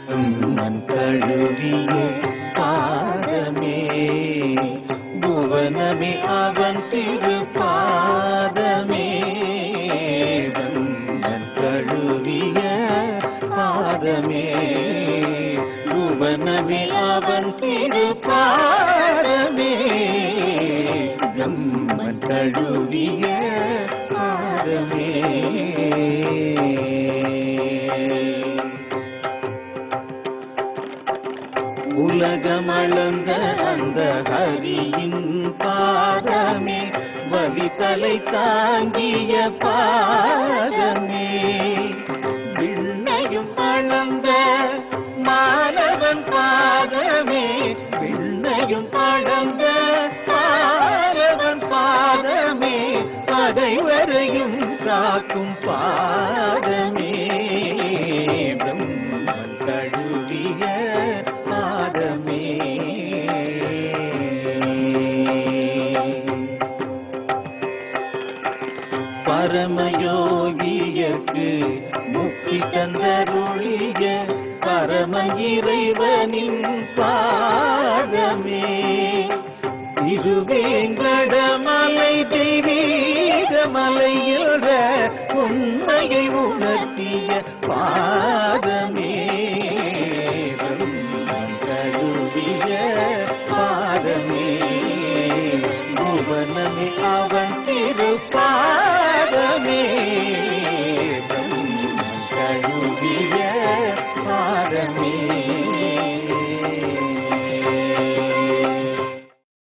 மண் தழுவிய பாதமே புவனமே அவன் திரு பாதமே மண் தழுவிய பாதமே புவனமே அவன் திரு பாதமே மண் தழுவிய பாதமே உலகமளந்த அந்த ஹரியின் பாதமே வலித்தலை தாங்கிய பாதமே விண்ணையும் அளந்த மாணவன் பாதமே விண்ணையும் அளந்த மாணவன் பாதமே பதைவரையும் காக்கும் பாதமே பிரம்மன் தழுவிய பாதமே பரமயோகியக்கு முக்தி தந்தருளிய பரம இறைவனின் பாதமே திருவேங்கடமலை தெய்வீகமலை என்ற உண்மையை உணர்த்திய பாதமே கருவிய பாதமே புவனமே அவன் திருப்பா